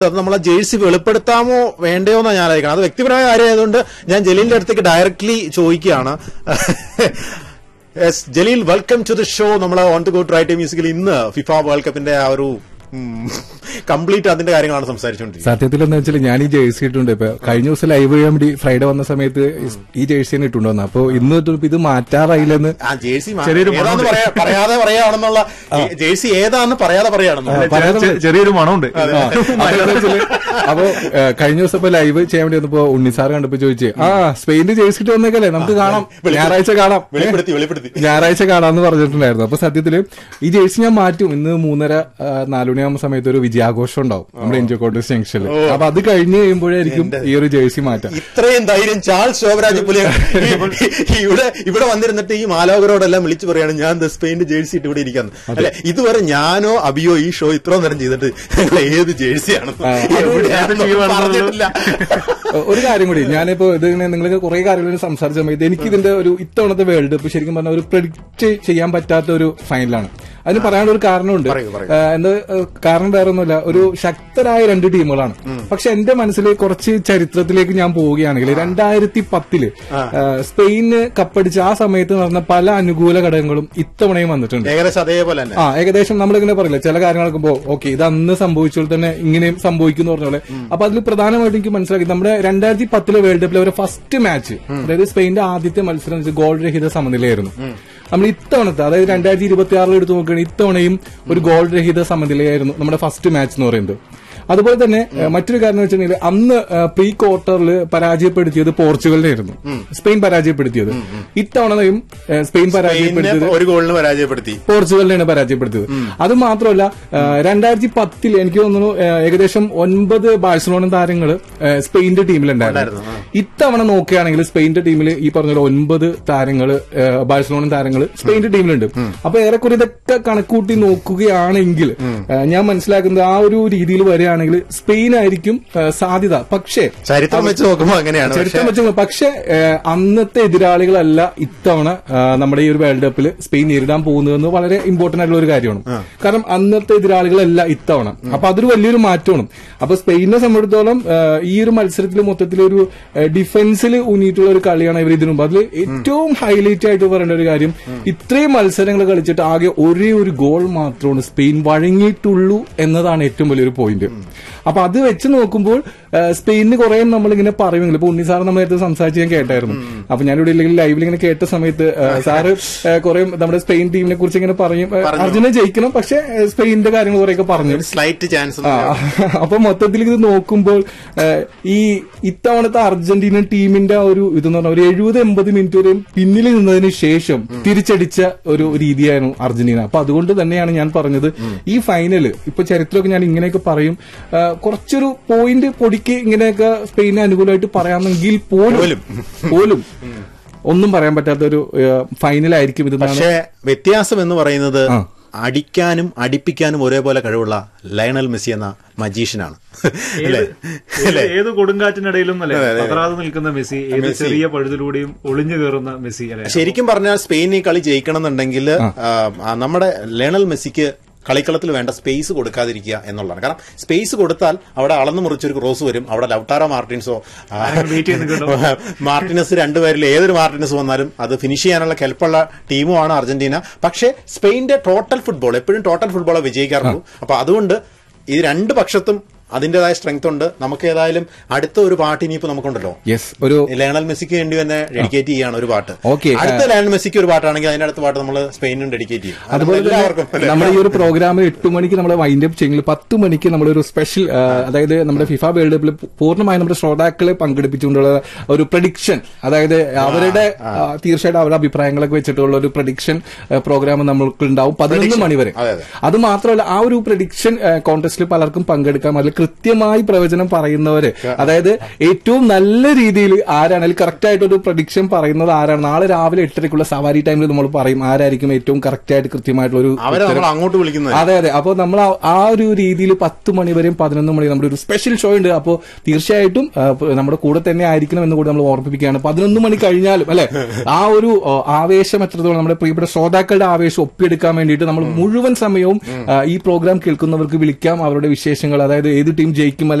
അത് നമ്മളെ ജേഴ്സി വെളിപ്പെടുത്താമോ വേണ്ടയോ എന്നാ ഞാൻ ആലോചിക്കണം അത് വ്യക്തിപരമായ കാര്യമായതുകൊണ്ട് ഞാൻ ജലീലിന്റെ അടുത്തേക്ക് ഡയറക്ട്ലി ചോദിക്കുകയാണ് yes Jaleel welcome to the show നമ്മൾ on to go try time musical ഇന്ന് ഫിഫ വേൾഡ് കപ്പിന്റെ ആ ഒരു കംപ്ലീറ്റ് അതിന്റെ കാര്യങ്ങളാണ് സംസാരിച്ചുകൊണ്ടിരിക്കുന്നത് സത്യത്തിൽ എന്താ വെച്ചാൽ ഞാൻ ഈ ജേഴ്സി ഇട്ടുണ്ട് ഇപ്പൊ കഴിഞ്ഞ ദിവസം ലൈവ് ചെയ്യാൻ വേണ്ടി ഫ്രൈഡേ വന്ന സമയത്ത് ഈ ജേഴ്സി തന്നെ ഇട്ടുണ്ടോ അപ്പൊ ഇന്ന് തൊട്ട് ഇത് മാറ്റാറായില്ലെന്ന് ആ ജേഴ്സി മാ- ചെറിയൊരു ഏതാന്ന് മണമുണ്ട്. പറയാ- പറയാതെ പറയാണെന്നുള്ള ജേഴ്സി ഏതാന്ന് പറയാതെ പറയാണെന്നുള്ള പറയാതെ ചെ- ചെറിയൊരു മണമുണ്ട് ആ, അതെന്താ വെച്ചാല് അപ്പൊ ഏ, കഴിഞ്ഞ ദിവസം ഇപ്പൊ ലൈവ് ചെയ്യാൻ വേണ്ടി വന്നപ്പോ ഉണ്ണിസാർ കണ്ടപ്പോ ചോദിച്ചു ആ സ്പെയിനിൽ ജയിച്ചിട്ട് വന്നേക്കല്ലേ നമുക്ക് കാണാം ഞായറാഴ്ച കാണാം വെളിപ്പെടുത്തി വെളിപ്പെടുത്തി ഞായറാഴ്ച കാണാമെന്ന് പറഞ്ഞിട്ടുണ്ടായിരുന്നു അപ്പൊ സത്യത്തില് ഈ ജേഴ്സി ഞാൻ മാറ്റും ഇന്ന് മൂന്നര ആ, നാലുമണിയാകുമ്പോ സമയത്ത് ഒരു വിജയാഘോഷം ഉണ്ടാവും നമ്മുടെ എൻജോക്കോട്ടേഴ്സ് ജംഗ്ഷനിൽ അപ്പൊ അത് കഴിഞ്ഞ് കഴിയുമ്പോഴായിരിക്കും ഈ ഒരു ജേഴ്സി മാറ്റാം ഇത്രയും ധൈര്യം ചാൾസ് ശോഭരാജ് പുലി ഇവിടെ ഇവിടെ വന്നിരുന്നിട്ട് ഈ മാലോകരോടെല്ലാം വിളിച്ചു പറയാണ് ഞാൻ ദ സ്പെയിന്റെ ജേഴ്സി ഇട്ട് ഇവിടെ ഇരിക്കാന്ന് അല്ലെ ഇതുവരെ ഞാനോ അബിയോ ഈ ഷോ ഇത്ര നേരം ചെയ്തിട്ട് ഞങ്ങൾ ഏത് ജേഴ്സിയാണെന്ന് ആ, അത് എവിടെയാണെന്ന് ഏത് team പറഞ്ഞിട്ടില്ല ഒരു കാര്യം കൂടി ഞാനിപ്പോ ഇതിങ്ങനെ നിങ്ങൾക്ക് കുറെ കാര്യങ്ങൾ സംസാരിച്ച സമയത്ത് എനിക്ക് ഇതിന്റെ ഒരു ഇത്തവണത്തെ വേൾഡ് കപ്പ് ശരിക്കും പറഞ്ഞ ഒരു പ്രഡിക്റ്റ് ചെയ്യാൻ പറ്റാത്ത ഒരു ഫൈനലാണ് അതിന് പറയാനുള്ള ഒരു കാരണമുണ്ട് പറയൂ, പറയൂ. ആ, എന്താ ആ, കാരണം വേറെ ഒന്നുമില്ല ഒരു ശക്തരായ രണ്ട് ടീമുകളാണ് പക്ഷെ എന്റെ മനസ്സിൽ കുറച്ച് ചരിത്രത്തിലേക്ക് ഞാൻ പോവുകയാണെങ്കിൽ രണ്ടായിരത്തി പത്തില് സ്പെയിന് കപ്പടിച്ച ആ സമയത്ത് നടന്ന പല അനുകൂല ഘടകങ്ങളും ഇത്തവണയും വന്നിട്ടുണ്ട് ഏകദേശം അതേപോലെ തന്നെ ആ ഏകദേശം നമ്മളിങ്ങനെ പറയില്ല ചില കാര്യങ്ങളൊക്കെ പോ ഓക്കെ ഇത് അന്ന് സംഭവിച്ചപ്പോൾ തന്നെ ഇങ്ങനെയും സംഭവിക്കും എന്ന് പറഞ്ഞ പോലെ അപ്പൊ അതിൽ പ്രധാനമായിട്ടും എനിക്ക് മനസ്സിലാക്കി നമ്മുടെ രണ്ടായിരത്തി പത്തിലെ വേൾഡ് കപ്പിലെ ഒരു ഫസ്റ്റ് മാച്ച് അതായത് സ്പെയിന്റെ ആദ്യത്തെ മത്സരം എന്ന് വെച്ചാൽ ഗോൾ രഹിത സമനിലയായിരുന്നു നമ്മൾ ഇത്തവണത്തെ അതായത് രണ്ടായിരത്തി ഇരുപത്തി ആറിൽ എടുത്ത് നോക്കുകയാണെങ്കിൽ ഇത്തവണയും ഒരു ഗോൾ രഹിത സമനിലയായിരുന്നു നമ്മുടെ ഫസ്റ്റ് മാച്ച് എന്ന് പറയുന്നത് അതുപോലെ തന്നെ ഏഹ്, മറ്റൊരു കാര്യം എന്ന് വെച്ചിട്ടുണ്ടെങ്കിൽ അന്ന് പ്രീ ക്വാർട്ടറിൽ പരാജയപ്പെടുത്തിയത് പോർച്ചുഗലിനായിരുന്നു സ്പെയിൻ പരാജയപ്പെടുത്തിയത് ഇത്തവണയും ഏഹ്, സ്പെയിൻ പിന്നെ പരാജയപ്പെടുത്തിയത് ഒരു ഗോളിന് പരാജയപ്പെടുത്തി പോർച്ചുഗലിനെയാണ് പരാജയപ്പെടുത്തിയത് അത് മാത്രമല്ല രണ്ടായിരത്തി പത്തിൽ എനിക്ക് തോന്നുന്നു ആ, ഏകദേശം ഒൻപത് ബാഴ്സലോണ താരങ്ങൾ സ്പെയിന്റെ ടീമിലുണ്ടായിരുന്നു ഇത്തവണ നോക്കുകയാണെങ്കിൽ സ്പെയിന്റെ ടീമിൽ ഈ പറഞ്ഞ പോലെ ഒൻപത് താരങ്ങൾ ബാഴ്സലോണ താരങ്ങൾ സ്പെയിന്റെ ടീമിലുണ്ട് അപ്പൊ ഏറെക്കുറെ ഇതൊക്കെ കണക്കൂട്ടി നോക്കുകയാണെങ്കിൽ ആ, ഞാൻ മനസ്സിലാക്കുന്നത് ആ ഒരു രീതിയിൽ വരികയാണെങ്കിൽ സ്പെയിൻ ആയിരിക്കും ആ, സാധ്യത പക്ഷേ ചരിത്രം വെച്ച് നോക്കുമ്പോൾ അങ്ങനെയാണ് ചരിത്രം വെച്ച് നോക്കുമ്പോ പക്ഷെ ഏഹ്, അന്നത്തെ എതിരാളികളല്ല ഇത്തവണ ഏഹ്, നമ്മുടെ ഈ ഒരു വേൾഡ് കപ്പിൽ സ്പെയിൻ നേരിടാൻ പോകുന്നതെന്ന് വളരെ ഇമ്പോർട്ടന്റ് ആയിട്ടുള്ള ഒരു കാര്യമാണ് കാരണം അന്നത്തെ എതിരാളികളല്ല ഇത്തവണ അപ്പൊ അതൊരു വലിയൊരു മാറ്റമാണ് അപ്പൊ സ്പെയിനെ സംബന്ധിച്ചിടത്തോളം ഏഹ്, ഈ ഒരു മത്സരത്തിൽ മൊത്തത്തിൽ ഒരു ഡിഫൻസിൽ ഊന്നിയിട്ടുള്ള ഒരു കളിയാണ് ഇവർ ഇതിനു മുമ്പ് അതിൽ ഏറ്റവും ഹൈലൈറ്റ് ആയിട്ട് പറയേണ്ട ഒരു കാര്യം ഇത്രയും മത്സരങ്ങൾ കളിച്ചിട്ട് ആകെ ഒരേ ഒരു ഗോൾ മാത്രമാണ് സ്പെയിൻ വഴങ്ങിയിട്ടുള്ളൂ എന്നതാണ് ഏറ്റവും വലിയൊരു പോയിന്റ് അപ്പൊ അത് വെച്ച് നോക്കുമ്പോൾ ഏഹ്, സ്പെയിനിന് കുറെ നമ്മളിങ്ങനെ പറയുമെങ്കിൽ ഇപ്പൊ ഉണ്ണി സാർ നമ്മൾ നേരത്തെ സംസാരിച്ച് ഞാൻ കേട്ടായിരുന്നു അപ്പൊ ഞാനിവിടെ ഇല്ലെങ്കിൽ ലൈവിൽ ഇങ്ങനെ കേട്ട സമയത്ത് ഏഹ്, സാറ് കുറെ നമ്മുടെ സ്പെയിൻ ടീമിനെ കുറിച്ച് ഇങ്ങനെ പറയും ഏഹ്, അർജന്റീന ജയിക്കണം പക്ഷെ ഏഹ്, സ്പെയിനിന്റെ കാര്യങ്ങൾ കുറെയൊക്കെ പറഞ്ഞു സ്ലൈറ്റ് ചാൻസ് ആ, അപ്പൊ മൊത്തത്തിൽ ഇത് നോക്കുമ്പോൾ ഏഹ്, ഈ ഇത്തവണത്തെ അർജന്റീന ടീമിന്റെ ആ ഒരു ഇതെന്ന് പറഞ്ഞാൽ ഒരു എഴുപത് എൺപത് മിനിറ്റ് വരെയും പിന്നിൽ നിന്നതിന് ശേഷം തിരിച്ചടിച്ച ഒരു രീതിയായിരുന്നു അർജന്റീന അപ്പൊ അതുകൊണ്ട് തന്നെയാണ് ഞാൻ പറഞ്ഞത് ഈ ഫൈനല് ഇപ്പൊ ചരിത്രമൊക്കെ ഞാൻ ഇങ്ങനെയൊക്കെ പറയും ഏഹ്, കുറച്ചൊരു പോയിന്റ് പൊടിക്ക് ഇങ്ങനെയൊക്കെ സ്പെയിനെ അനുകൂലമായിട്ട് പറയാമെങ്കിൽ പോലും പോലും ഒന്നും പറയാൻ പറ്റാത്ത ഒരു ഫൈനലായിരിക്കും ഇതെന്നാണ് പക്ഷേ വ്യത്യാസം എന്ന് പറയുന്നത് ആ. അടിക്കാനും അടിപ്പിക്കാനും ഒരേപോലെ കഴിവുള്ള ലയണൽ മെസ്സി എന്ന മജീഷ്യനാണ് അല്ലേ ഏത് ഏത് കൊടുങ്കാറ്റിനിടയിലും അല്ലെ പതറാതെ നിൽക്കുന്ന മെസ്സി ഏത് ചെറിയ പഴുതിലൂടെയും ഒളിഞ്ഞു കയറുന്ന മെസ്സി അല്ലെ ശരിക്കും പറഞ്ഞാൽ സ്പെയിൻ ഈ കളി ജയിക്കണം എന്നുണ്ടെങ്കിൽ നമ്മുടെ ലയണൽ മെസ്സിക്ക് കളിക്കളത്തിൽ വേണ്ട സ്പേസ് കൊടുക്കാതിരിക്കുക എന്നുള്ളതാണ് കാരണം സ്പേസ് കൊടുത്താൽ അവിടെ അളന്നു മുറിച്ചൊരു ക്രോസ് വരും അവിടെ ലൗട്ടാറോ മാർട്ടിൻസോ ആ, വെയിറ്റ് ചെയ്ത് നിൽക്കുന്നുണ്ടോ? മാർട്ടിനസ് രണ്ടുപേരിൽ ഏതൊരു മാർട്ടിനസ് വന്നാലും അത് ഫിനിഷ് ചെയ്യാനുള്ള കെൽപ്പുള്ള ടീമുമാണ് അർജന്റീന പക്ഷേ സ്പെയിന്റെ ടോട്ടൽ ഫുട്ബോൾ എപ്പോഴും ടോട്ടൽ ഫുട്ബോളെ വിജയിക്കാറുള്ളൂ അപ്പൊ അതുകൊണ്ട് ഈ രണ്ട് പക്ഷത്തും അതിന്റേതായ സ്ട്രെങ്ത് ഉണ്ട് നമുക്ക് ഏതായാലും അടുത്ത ഒരു പാട്ട് ഇനിയിപ്പോ നമുക്കുണ്ടല്ലോ യെസ് ഒരു ലയണൽ മെസ്സിക്ക് വേണ്ടി തന്നെ ഡെഡിക്കേറ്റ് ചെയ്യാണ് ഒരു പാട്ട് Okay, അടുത്ത ലയണൽ മെസ്സിക്ക് ഒരു പാട്ടാണെങ്കിൽ അതിന്റെ അടുത്ത പാട്ട് നമ്മൾ സ്പെയിനും ഡെഡിക്കേറ്റ് ചെയ്യും അത് അതുപോലെ എല്ലാവർക്കും തന്നെ നമ്മുടെ ഈ ഒരു പ്രോഗ്രാമിൽ എട്ട് മണിക്ക് നമ്മൾ വൈൻഡ് അപ്പ് ചെയ്യുമെങ്കിൽ പത്ത് മണിക്ക് നമ്മളൊരു സ്പെഷ്യൽ അതായത് നമ്മുടെ ഫിഫ വേൾഡ് കപ്പിൽ പൂർണ്ണമായും നമ്മുടെ ശ്രോതാക്കളെ പങ്കെടുപ്പിച്ചുകൊണ്ടുള്ള ഒരു പ്രഡിക്ഷൻ അതായത് അവരുടെ ആ, തീർച്ചയായിട്ടും അവരുടെ അഭിപ്രായങ്ങളൊക്കെ വെച്ചിട്ടുള്ള ഒരു പ്രഡിക്ഷൻ പ്രോഗ്രാം നമ്മൾക്ക് ഉണ്ടാവും പതിനൊന്ന് മണി വരെ അതെ, അതെ. അത് മാത്രമല്ല ആ ഒരു പ്രഡിക്ഷൻ കോൺടെസ്റ്റിൽ പലർക്കും പങ്കെടുക്കാം അതിൽ കൃത്യമായി പ്രവചനം പറയുന്നവര് അതായത് ഏറ്റവും നല്ല രീതിയിൽ ആരാണ് അതിൽ കറക്റ്റ് ആയിട്ട് ഒരു പ്രഡിക്ഷൻ പറയുന്നത് ആരാണ് നാളെ രാവിലെ എട്ടരയ്ക്കുള്ള സവാരി ടൈമിൽ നമ്മൾ പറയും ആരായിരിക്കും ഏറ്റവും കറക്റ്റ് ആയിട്ട് കൃത്യമായിട്ടുള്ള ഒരു അവരെ നമ്മൾ അങ്ങോട്ട് വിളിക്കുന്നത് അതെ അതെ അപ്പോൾ നമ്മൾ ആ- ആ ഒരു രീതിയിൽ പത്ത് മണി വരെയും പതിനൊന്ന് മണി നമ്മുടെ ഒരു സ്പെഷ്യൽ ഷോ ഉണ്ട് അപ്പോൾ തീർച്ചയായിട്ടും ആ, പ- നമ്മുടെ കൂടെ തന്നെ ആയിരിക്കണം എന്ന് കൂടി നമ്മൾ ഓർമ്മിപ്പിക്കുകയാണ് പതിനൊന്ന് മണി കഴിഞ്ഞാലും അല്ലെ ആ ഒരു ആ, ആവേശം എത്രത്തോളം നമ്മുടെ പ്രിയപ്പെട്ട ശ്രോതാക്കളുടെ ആവേശം ഒപ്പിയെടുക്കാൻ വേണ്ടിയിട്ട് നമ്മൾ മുഴുവൻ സമയവും ആ, ഈ പ്രോഗ്രാം കേൾക്കുന്നവർക്ക് വിളിക്കാം അവരുടെ വിശേഷങ്ങൾ അതായത് ഏത് ഏത് ടീം ജയിക്കും